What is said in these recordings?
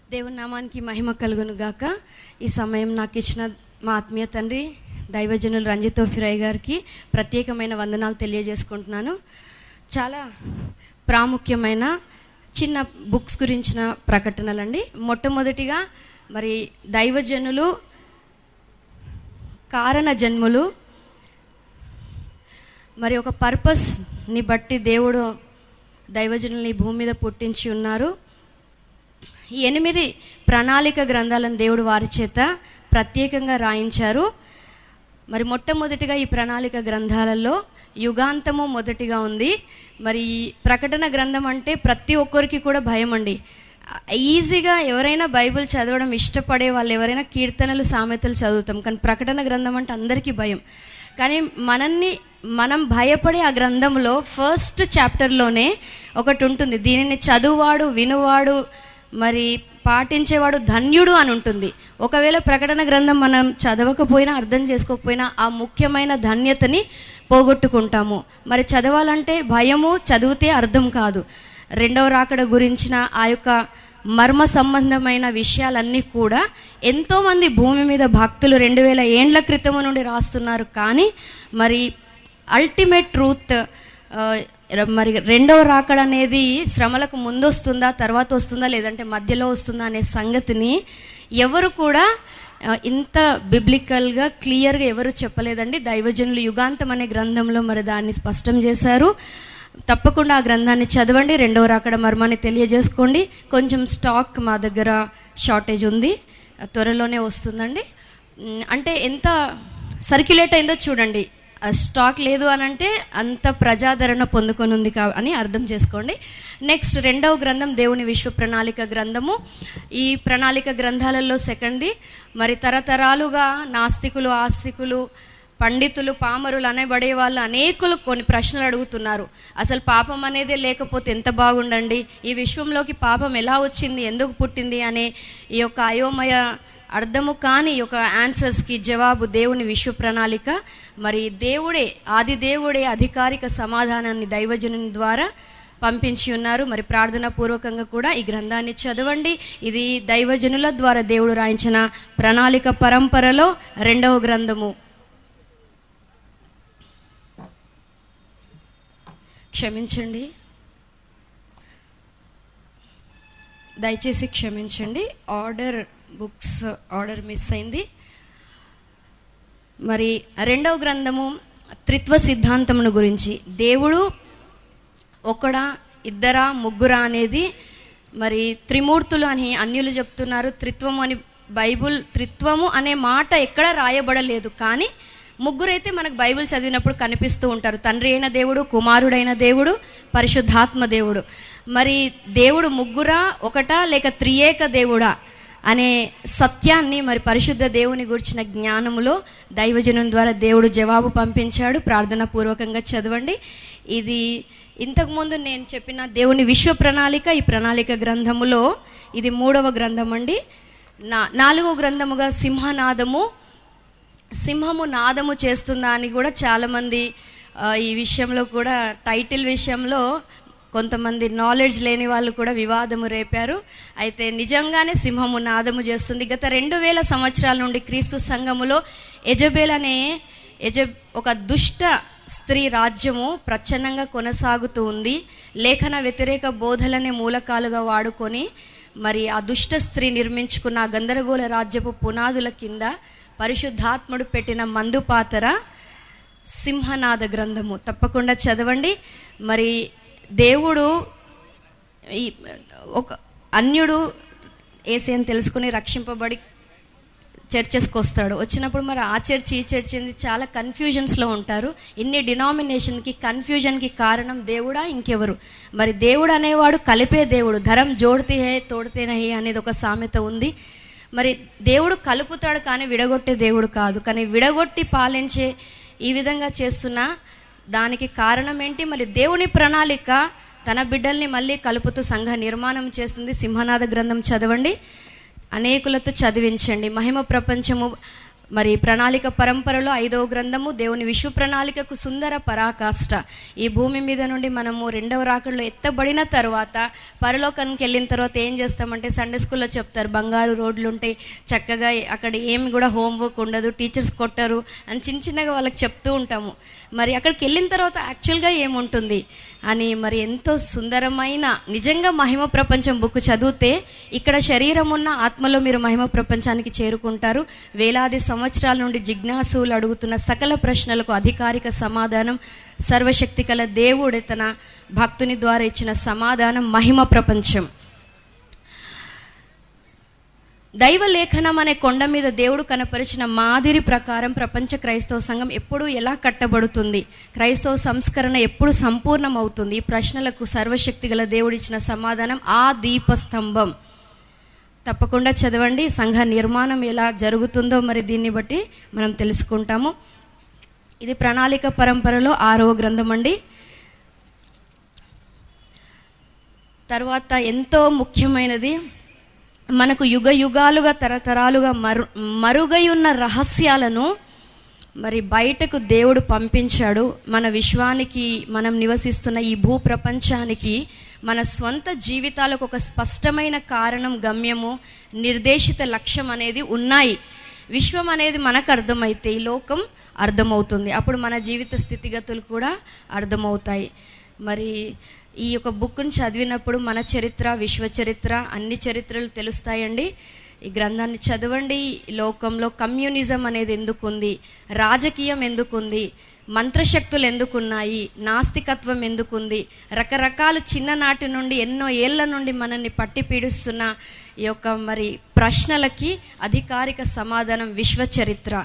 దేవుని నామానికి మహిమ కలుగును గాక ఈ సమయం నాకు ఇచ్చిన మా ఆత్మీయ తండ్రి దైవజనులు రంజిత్ ఫిరయ్ గారికి ప్రత్యేకమైన వందనాలు తెలియజేసుకుంటున్నాను చాలా ప్రాముఖ్యమైన చిన్న బుక్స్ గురించిన ప్రకటనలండి మొట్టమొదటిగా మరి దైవజనులు కారణ జన్ములు మరి ఒక పర్పస్ని బట్టి దేవుడు దైవజనుల్ని ఈ భూమి మీద పుట్టించి ఉన్నారు ఈ ఎనిమిది ప్రణాళిక గ్రంథాలను దేవుడు వారి చేత ప్రత్యేకంగా రాయించారు మరి మొట్టమొదటిగా ఈ ప్రణాళిక గ్రంథాలలో యుగాంతము మొదటిగా ఉంది మరి ఈ ప్రకటన గ్రంథం అంటే ప్రతి ఒక్కరికి కూడా భయం అండి ఈజీగా ఎవరైనా బైబిల్ చదవడం ఇష్టపడే వాళ్ళు ఎవరైనా కీర్తనలు సామెతలు చదువుతాం కానీ ప్రకటన గ్రంథం అంటే అందరికీ భయం కానీ మనల్ని మనం భయపడే ఆ గ్రంథంలో ఫస్ట్ చాప్టర్లోనే ఒకటి ఉంటుంది దీనిని చదువువాడు వినువాడు మరి పాటించేవాడు ధన్యుడు అని ఉంటుంది ఒకవేళ ప్రకటన గ్రంథం మనం చదవకపోయినా అర్థం చేసుకోకపోయినా ఆ ముఖ్యమైన ధన్యతని పోగొట్టుకుంటాము మరి చదవాలంటే భయము చదివితే అర్థం కాదు రెండవ రాకడ గురించిన ఆ యొక్క మర్మ సంబంధమైన విషయాలన్నీ కూడా ఎంతోమంది భూమి మీద భక్తులు రెండు వేల ఏండ్ల క్రితము నుండి రాస్తున్నారు కానీ మరి అల్టిమేట్ ట్రూత్ మరి రెండవ రాకడ అనేది శ్రమలకు ముందు వస్తుందా తర్వాత వస్తుందా లేదంటే మధ్యలో వస్తుందా అనే సంగతిని ఎవరు కూడా ఆ, ఇంత బిబ్లికల్గా క్లియర్గా ఎవరు చెప్పలేదండి దైవజనులు యుగాంతం అనే గ్రంథంలో మరి దాన్ని స్పష్టం చేశారు తప్పకుండా ఆ గ్రంథాన్ని చదవండి రెండవ రాకడ మర్మాన్ని తెలియజేసుకోండి కొంచెం స్టాక్ మా దగ్గర షార్టేజ్ ఉంది త్వరలోనే వస్తుందండి ఉమ్, అంటే ఎంత సర్క్యులేట్ అయిందో చూడండి ఆ స్టాక్ లేదు అని అంటే అంత ప్రజాదరణ పొందుకొని ఉంది కా అని అర్థం చేసుకోండి నెక్స్ట్ రెండవ గ్రంథం దేవుని విశ్వ ప్రణాళిక గ్రంథము ఈ ప్రణాళిక గ్రంథాలలో సెకండ్ది మరి తరతరాలుగా నాస్తికులు ఆస్తికులు పండితులు పామరులు అనబడే వాళ్ళు అనేకులు కొన్ని ప్రశ్నలు అడుగుతున్నారు అసలు పాపం అనేదే లేకపోతే ఎంత బాగుండండి ఈ విశ్వంలోకి పాపం ఎలా వచ్చింది ఎందుకు పుట్టింది అనే ఈ యొక్క అయోమయ అర్థము కాని ఈ యొక్క ఆన్సర్స్కి జవాబు దేవుని విశ్వ ప్రణాళిక మరి దేవుడే ఆది దేవుడే అధికారిక సమాధానాన్ని దైవజనుని ద్వారా పంపించి ఉన్నారు మరి ప్రార్థనా పూర్వకంగా కూడా ఈ గ్రంథాన్ని చదవండి ఇది దైవజనుల ద్వారా దేవుడు రాయించిన ప్రణాళిక పరంపరలో రెండవ గ్రంథము క్షమించండి దయచేసి క్షమించండి ఆర్డర్ బుక్స్ ఆర్డర్ మిస్ అయింది మరి రెండవ గ్రంథము త్రిత్వ సిద్ధాంతమును గురించి దేవుడు ఒకడా ఇద్దరా ముగ్గురా అనేది మరి త్రిమూర్తులు అని అన్యులు చెప్తున్నారు త్రిత్వము అని బైబుల్ త్రిత్వము అనే మాట ఎక్కడ రాయబడలేదు కానీ ముగ్గురైతే మనకు బైబిల్ చదివినప్పుడు కనిపిస్తూ ఉంటారు తండ్రి అయిన దేవుడు కుమారుడైన దేవుడు పరిశుద్ధాత్మ దేవుడు మరి దేవుడు ముగ్గురా ఒకటా లేక త్రియేక దేవుడా అనే సత్యాన్ని మరి పరిశుద్ధ దేవుని గురించిన జ్ఞానములో దైవజనం ద్వారా దేవుడు జవాబు పంపించాడు ప్రార్థన పూర్వకంగా చదవండి ఇది ఇంతకుముందు నేను చెప్పిన దేవుని విశ్వ ప్రణాళిక ఈ ప్రణాళిక గ్రంథములో ఇది మూడవ గ్రంథం అండి నా నాలుగో గ్రంథముగా సింహనాదము సింహము నాదము చేస్తుందా అని కూడా చాలామంది ఆ, ఈ విషయంలో కూడా టైటిల్ విషయంలో కొంతమంది నాలెడ్జ్ లేని వాళ్ళు కూడా వివాదము రేపారు అయితే నిజంగానే సింహము నాదము చేస్తుంది గత రెండు వేల సంవత్సరాల నుండి క్రీస్తు సంఘములో ఎజబేల్ అనే ఎజ ఒక దుష్ట స్త్రీ రాజ్యము ప్రచ్ఛన్నంగా కొనసాగుతూ ఉంది లేఖన వ్యతిరేక బోధలనే మూలకాలుగా వాడుకొని మరి ఆ దుష్ట స్త్రీ నిర్మించుకున్న ఆ గందరగోళ రాజ్యపు పునాదుల కింద పరిశుద్ధాత్ముడు పెట్టిన మందు పాతర సింహనాద గ్రంథము తప్పకుండా చదవండి మరి దేవుడు ఈ ఒక అన్యుడు ఏసీ అని తెలుసుకుని రక్షింపబడి చర్చెస్కి వస్తాడు వచ్చినప్పుడు మరి ఆ చర్చ్ ఈ చర్చ్ ఏంది చాలా కన్ఫ్యూజన్స్లో ఉంటారు ఇన్ని డినామినేషన్కి కన్ఫ్యూజన్కి కారణం దేవుడా ఇంకెవరు మరి దేవుడు అనేవాడు కలిపే దేవుడు ధరం జోడితే హే తోడితే నహి అనేది ఒక సామెత ఉంది మరి దేవుడు కలుపుతాడు కానీ విడగొట్టే దేవుడు కాదు కానీ విడగొట్టి పాలించే ఈ విధంగా చేస్తున్న దానికి కారణం ఏంటి మరి దేవుని ప్రణాళిక తన బిడ్డల్ని మళ్ళీ కలుపుతూ సంఘ నిర్మాణం చేస్తుంది సింహనాథ గ్రంథం చదవండి అనేకులతో చదివించండి మహిమ ప్రపంచము మరి ప్రణాళిక పరంపరలో ఐదవ గ్రంథము దేవుని విశ్వ ప్రణాళికకు సుందర పరాకాష్ట ఈ భూమి మీద నుండి మనము రెండవ రాకడలో ఎత్తబడిన తర్వాత పరలోకానికి వెళ్ళిన తర్వాత ఏం చేస్తామంటే సండే స్కూల్లో చెప్తారు బంగారు రోడ్లు ఉంటాయి చక్కగా అక్కడ ఏమి కూడా హోంవర్క్ ఉండదు టీచర్స్ కొట్టరు అని చిన్న చిన్నగా వాళ్ళకి చెప్తూ ఉంటాము మరి అక్కడికి వెళ్ళిన తర్వాత యాక్చువల్గా ఏముంటుంది అని మరి ఎంతో సుందరమైన నిజంగా మహిమ ప్రపంచం బుక్ చదివితే ఇక్కడ శరీరం ఉన్న ఆత్మలో మీరు మహిమ ప్రపంచానికి చేరుకుంటారు వేలాది సంవత్సరాల నుండి జిజ్ఞాసులు అడుగుతున్న సకల ప్రశ్నలకు అధికారిక సమాధానం సర్వశక్తి కల దేవుడే తన భక్తుని ద్వారా ఇచ్చిన సమాధానం మహిమ ప్రపంచం దైవ లేఖనం అనే కొండ మీద దేవుడు కనపరిచిన మాదిరి ప్రకారం ప్రపంచ క్రైస్తవ సంఘం ఎప్పుడు ఎలా కట్టబడుతుంది క్రైస్తవ సంస్కరణ ఎప్పుడు సంపూర్ణమవుతుంది ఈ ప్రశ్నలకు సర్వశక్తి గల దేవుడు ఇచ్చిన సమాధానం ఆ దీపస్తంభం తప్పకుండా చదవండి సంఘ నిర్మాణం ఎలా జరుగుతుందో మరి దీన్ని బట్టి మనం తెలుసుకుంటాము ఇది ప్రణాళిక పరంపరలో ఆరవ గ్రంథం అండి తర్వాత ఎంతో ముఖ్యమైనది మనకు యుగ యుగాలుగా తరతరాలుగా మరు మరుగై ఉన్న రహస్యాలను మరి బయటకు దేవుడు పంపించాడు మన విశ్వానికి మనం నివసిస్తున్న ఈ భూ ప్రపంచానికి మన స్వంత జీవితాలకు ఒక స్పష్టమైన కారణం గమ్యము నిర్దేశిత లక్ష్యం అనేది ఉన్నాయి విశ్వం అనేది మనకు అర్థమైతే ఈ లోకం అర్థమవుతుంది అప్పుడు మన జీవిత స్థితిగతులు కూడా అర్థమవుతాయి మరి ఈ యొక్క బుక్ను చదివినప్పుడు మన చరిత్ర విశ్వ చరిత్ర అన్ని చరిత్రలు తెలుస్తాయండి ఈ గ్రంథాన్ని చదవండి ఈ లోకంలో కమ్యూనిజం అనేది ఎందుకుంది రాజకీయం ఎందుకుంది మంత్రశక్తులు ఎందుకున్నాయి నాస్తికత్వం ఎందుకుంది రకరకాల చిన్ననాటి నుండి ఎన్నో ఏళ్ల నుండి మనల్ని పట్టి పీడిస్తున్న ఈ యొక్క మరి ప్రశ్నలకి అధికారిక సమాధానం విశ్వ చరిత్ర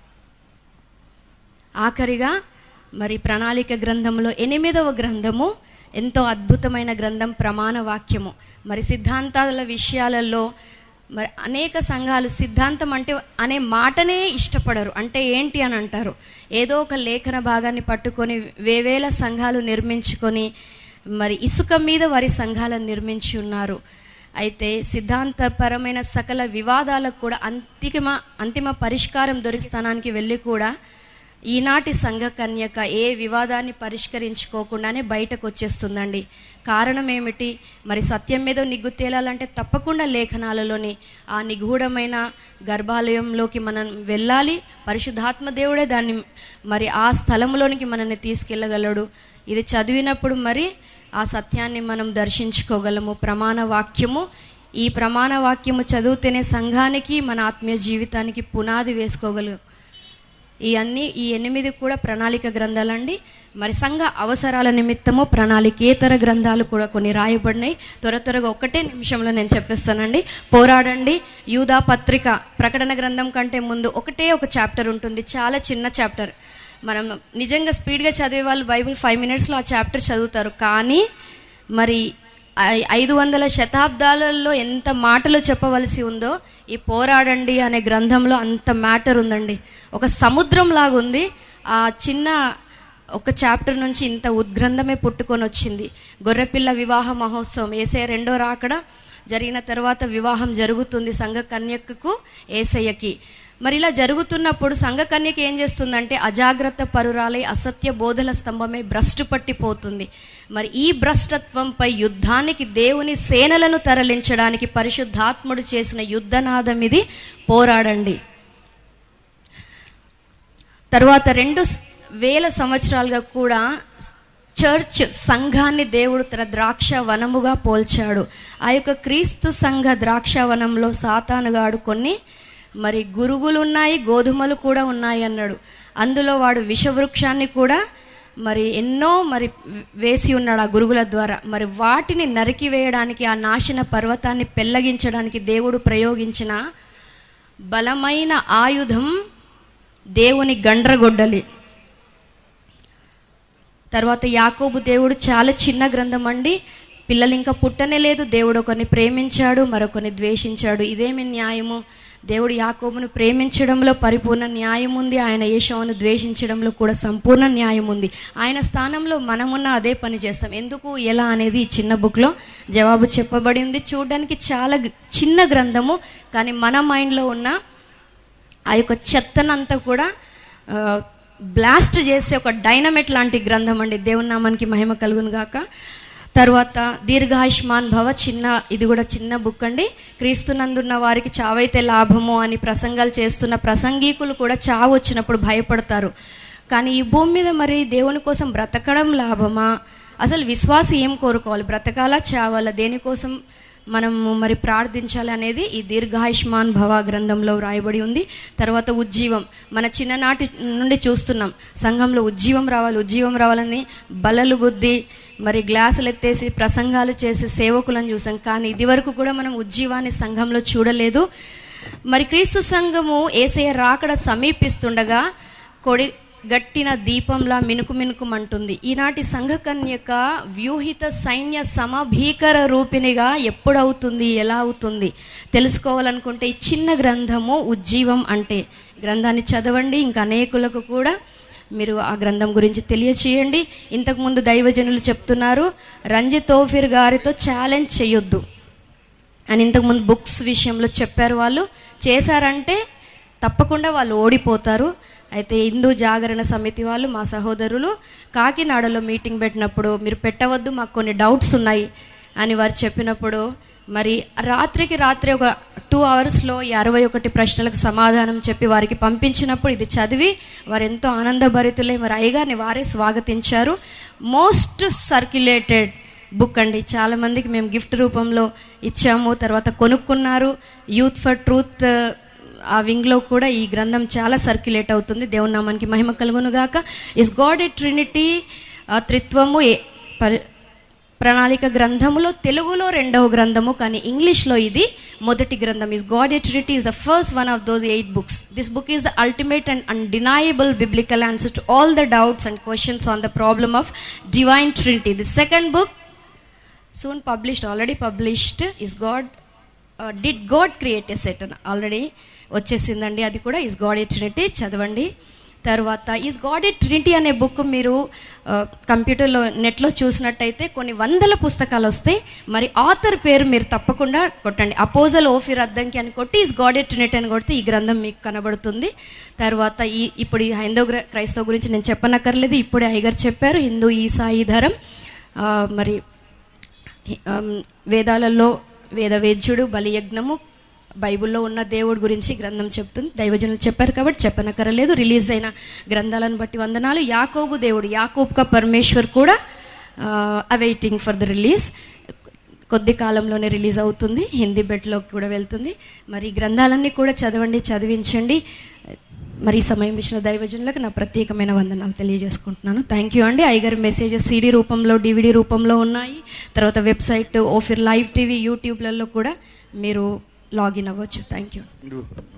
ఆఖరిగా మరి ప్రణాళిక గ్రంథంలో ఎనిమిదవ గ్రంథము ఎంతో అద్భుతమైన గ్రంథం ప్రమాణ వాక్యము మరి సిద్ధాంతాల విషయాలలో మరి అనేక సంఘాలు సిద్ధాంతం అంటే అనే మాటనే ఇష్టపడరు అంటే ఏంటి అని అంటారు ఏదో ఒక లేఖన భాగాన్ని పట్టుకొని వేవేల సంఘాలు నిర్మించుకొని మరి ఇసుక మీద వారి సంఘాలను నిర్మించి ఉన్నారు అయితే సిద్ధాంతపరమైన సకల వివాదాలకు కూడా అంతిమ అంతిమ పరిష్కారం దొరికి స్థానానికి వెళ్ళి కూడా ఈనాటి సంఘ కన్యక ఏ వివాదాన్ని పరిష్కరించుకోకుండానే బయటకు వచ్చేస్తుందండి కారణం ఏమిటి మరి సత్యం మీద నిగ్గు తేలాలంటే తప్పకుండా లేఖనాలలోని ఆ నిగూఢమైన గర్భాలయంలోకి మనం వెళ్ళాలి పరిశుద్ధాత్మ దేవుడే దాన్ని మరి ఆ స్థలంలోనికి మనల్ని తీసుకెళ్ళగలడు ఇది చదివినప్పుడు మరి ఆ సత్యాన్ని మనం దర్శించుకోగలము ప్రమాణ వాక్యము ఈ ప్రమాణ వాక్యము చదివితేనే సంఘానికి మన ఆత్మీయ జీవితానికి పునాది వేసుకోగలం ఈ అన్ని ఈ ఎనిమిది కూడా ప్రణాళిక గ్రంథాలండి మరి సంఘ అవసరాల నిమిత్తము ప్రణాళికేతర గ్రంథాలు కూడా కొన్ని రాయబడినాయి త్వర త్వరగా ఒకటే నిమిషంలో నేను చెప్పేస్తానండి పోరాడండి యూదా పత్రిక ప్రకటన గ్రంథం కంటే ముందు ఒకటే ఒక చాప్టర్ ఉంటుంది చాలా చిన్న చాప్టర్ మనం నిజంగా స్పీడ్గా చదివే వాళ్ళు బైబిల్ ఫైవ్ మినిట్స్లో ఆ చాప్టర్ చదువుతారు కానీ మరి ఐ- ఐదు వందల శతాబ్దాలలో ఎంత మాటలు చెప్పవలసి ఉందో ఈ పోరాడండి అనే గ్రంథంలో అంత మ్యాటర్ ఉందండి ఒక సముద్రం లాగా ఉంది ఆ చిన్న ఒక చాప్టర్ నుంచి ఇంత ఉద్గ్రంథమే పుట్టుకొని వచ్చింది గొర్రెపిల్ల వివాహ మహోత్సవం ఏసే రెండో రాకడ జరిగిన తర్వాత వివాహం జరుగుతుంది సంఘ కన్యకకు ఏసయ్యకి మరి ఇలా జరుగుతున్నప్పుడు సంఘ కన్యక ఏం చేస్తుందంటే అజాగ్రత్త పరురాలై అసత్య బోధల స్తంభమే భ్రష్టు పట్టిపోతుంది మరి ఈ భ్రష్టత్వంపై యుద్ధానికి దేవుని సేనలను తరలించడానికి పరిశుద్ధాత్ముడు చేసిన యుద్ధనాదం ఇది పోరాడండి తర్వాత రెండు స్- వేల సంవత్సరాలుగా కూడా చర్చ్ సంఘాన్ని దేవుడు తన ద్రాక్ష వనముగా పోల్చాడు ఆ యొక్క క్రీస్తు సంఘ ద్రాక్ష వనంలో సాతానుగాడు కొన్ని మరి గురుగులు ఉన్నాయి గోధుమలు కూడా ఉన్నాయి అన్నాడు అందులో వాడు విషవృక్షాన్ని కూడా మరి ఎన్నో మరి వేసి ఉన్నాడు ఆ గురుగుల ద్వారా మరి వాటిని నరికి వేయడానికి ఆ నాశన పర్వతాన్ని పెల్లగించడానికి దేవుడు ప్రయోగించిన బలమైన ఆయుధం దేవుని గండ్రగొడ్డలి తర్వాత యాకోబు దేవుడు చాలా చిన్న గ్రంథం అండి పిల్లలు ఇంకా పుట్టనే లేదు దేవుడు ఒకరిని ప్రేమించాడు మరొకరిని ద్వేషించాడు ఇదేమి న్యాయము దేవుడు యాకోబును ప్రేమించడంలో పరిపూర్ణ న్యాయం ఉంది ఆయన యేషోను ద్వేషించడంలో కూడా సంపూర్ణ న్యాయం ఉంది ఆయన స్థానంలో మనమున్న అదే పని చేస్తాం ఎందుకు ఎలా అనేది ఈ చిన్న బుక్లో జవాబు చెప్పబడి ఉంది చూడడానికి చాలా గ- చిన్న గ్రంథము కానీ మన మైండ్లో ఉన్న ఆ యొక్క చెత్తనంతా కూడా ఆ, బ్లాస్ట్ చేసే ఒక డైనమిట్ లాంటి గ్రంథం అండి దేవుని నామానికి మహిమ కలుగును గాక తర్వాత దీర్ఘాయుష్మాన్ భవ చిన్న ఇది కూడా చిన్న బుక్ అండి క్రీస్తునందున్న వారికి చావైతే లాభము అని ప్రసంగాలు చేస్తున్న ప్రసంగీకులు కూడా చావు వచ్చినప్పుడు భయపడతారు కానీ ఈ భూమి మీద మరి దేవుని కోసం బ్రతకడం లాభమా అసలు విశ్వాసి ఏం కోరుకోవాలి బ్రతకాలా చావాలా దేనికోసం మనము మరి ప్రార్థించాలి అనేది ఈ దీర్ఘాయుష్మాన్ భవ గ్రంథంలో వ్రాయబడి ఉంది తర్వాత ఉజ్జీవం మన చిన్ననాటి నుండి చూస్తున్నాం సంఘంలో ఉజ్జీవం రావాలి ఉజ్జీవం రావాలని బలలు గుద్ది మరి గ్లాసులు ఎత్తేసి ప్రసంగాలు చేసే సేవకులను చూసాం కానీ ఇదివరకు కూడా మనం ఉజ్జీవాన్ని సంఘంలో చూడలేదు మరి క్రీస్తు సంఘము ఏసయ్య రాకడ సమీపిస్తుండగా కొడి గట్టిన దీపంలా మినుకు మినుకుమంటుంది ఈనాటి సంఘకన్యక వ్యూహిత సైన్య సమభీకర రూపిణిగా ఎప్పుడవుతుంది ఎలా అవుతుంది తెలుసుకోవాలనుకుంటే ఈ చిన్న గ్రంథము ఉజ్జీవం అంటే గ్రంథాన్ని చదవండి ఇంకా అనేకులకు కూడా మీరు ఆ గ్రంథం గురించి తెలియచేయండి ఇంతకుముందు దైవజనులు చెప్తున్నారు రంజిత్ తోఫిర్ గారితో ఛాలెంజ్ చేయొద్దు అని ఇంతకుముందు బుక్స్ విషయంలో చెప్పారు వాళ్ళు చేశారంటే తప్పకుండా వాళ్ళు ఓడిపోతారు అయితే హిందూ జాగరణ సమితి వాళ్ళు మా సహోదరులు కాకినాడలో మీటింగ్ పెట్టినప్పుడు మీరు పెట్టవద్దు మాకు కొన్ని డౌట్స్ ఉన్నాయి అని వారు చెప్పినప్పుడు మరి రాత్రికి రాత్రి ఒక టూ అవర్స్లో ఈ అరవై ఒకటి ప్రశ్నలకు సమాధానం చెప్పి వారికి పంపించినప్పుడు ఇది చదివి వారు ఎంతో ఆనందభరితులై మరి అయ్యగారిని వారే స్వాగతించారు మోస్ట్ సర్క్యులేటెడ్ బుక్ అండి చాలా మందికి మేము గిఫ్ట్ రూపంలో ఇచ్చాము తర్వాత కొనుక్కున్నారు యూత్ ఫర్ ట్రూత్ ఆ వింగ్లో కూడా ఈ గ్రంథం చాలా సర్క్యులేట్ అవుతుంది దేవుని నామానికి మహిమ కలుగును గాక ఇస్ గాడ్ ఎ ట్రినిటీ త్రిత్వము ఏ పరి ప్రణాళిక గ్రంథములో తెలుగులో రెండవ గ్రంథము కానీ ఇంగ్లీష్లో ఇది మొదటి గ్రంథం is God a trinity is the first one of those eight books this book is the ultimate and undeniable biblical answer to all the doubts and questions on the problem of divine trinity the second book soon published already published is God did God create a set already వచ్చేసిందండి అది కూడా is God a trinity చదవండి తర్వాత is God a trinity అనే book మీరు ఆ, కంప్యూటర్లో నెట్లో చూసినట్టయితే కొన్ని వందల పుస్తకాలు వస్తాయి మరి ఆథర్ పేరు మీరు తప్పకుండా కొట్టండి అపోజల్ ఓఫిర్ అద్దంకి అని కొట్టి ఈస్ గాడ్ ఏ ట్రినిటీ అని కొడితే ఈ గ్రంథం మీకు కనబడుతుంది తర్వాత ఈ ఇప్పుడు ఈ హైందవ గ్ర- క్రైస్తవ గురించి నేను చెప్పనక్కర్లేదు ఇప్పుడే అయ్యగారు చెప్పారు హిందూ ఈసాయి ధరం ఆ, మరి ఆమ్, వేదాలలో వేదవేద్యుడు బలియజ్ఞము బైబిల్లో ఉన్న దేవుడి గురించి గ్రంథం చెప్తుంది దైవజనులు చెప్పారు కాబట్టి చెప్పనక్కరలేదు రిలీజ్ అయిన గ్రంథాలను బట్టి వందనాలు యాకోబు దేవుడు యాకోబ్ కా పరమేశ్వర్ కూడా అవైటింగ్ ఫర్ ద రిలీజ్ కొద్ది కాలంలోనే రిలీజ్ అవుతుంది హిందీ బెట్లోకి కూడా వెళ్తుంది మరి ఈ గ్రంథాలన్నీ కూడా చదవండి చదివించండి మరి ఈ సమయం ఇచ్చిన దైవజనులకు నా ప్రత్యేకమైన వందనాలు తెలియజేసుకుంటున్నాను థ్యాంక్ యూ అండి ఐగారి మెసేజెస్ సీడీ రూపంలో డివిడి రూపంలో ఉన్నాయి తర్వాత వెబ్సైట్ ఓఫిర్ లైవ్ టీవీ యూట్యూబ్లలో కూడా మీరు లాగిన్ అవ్వచ్చు థ్యాంక్ యూ నువ్వు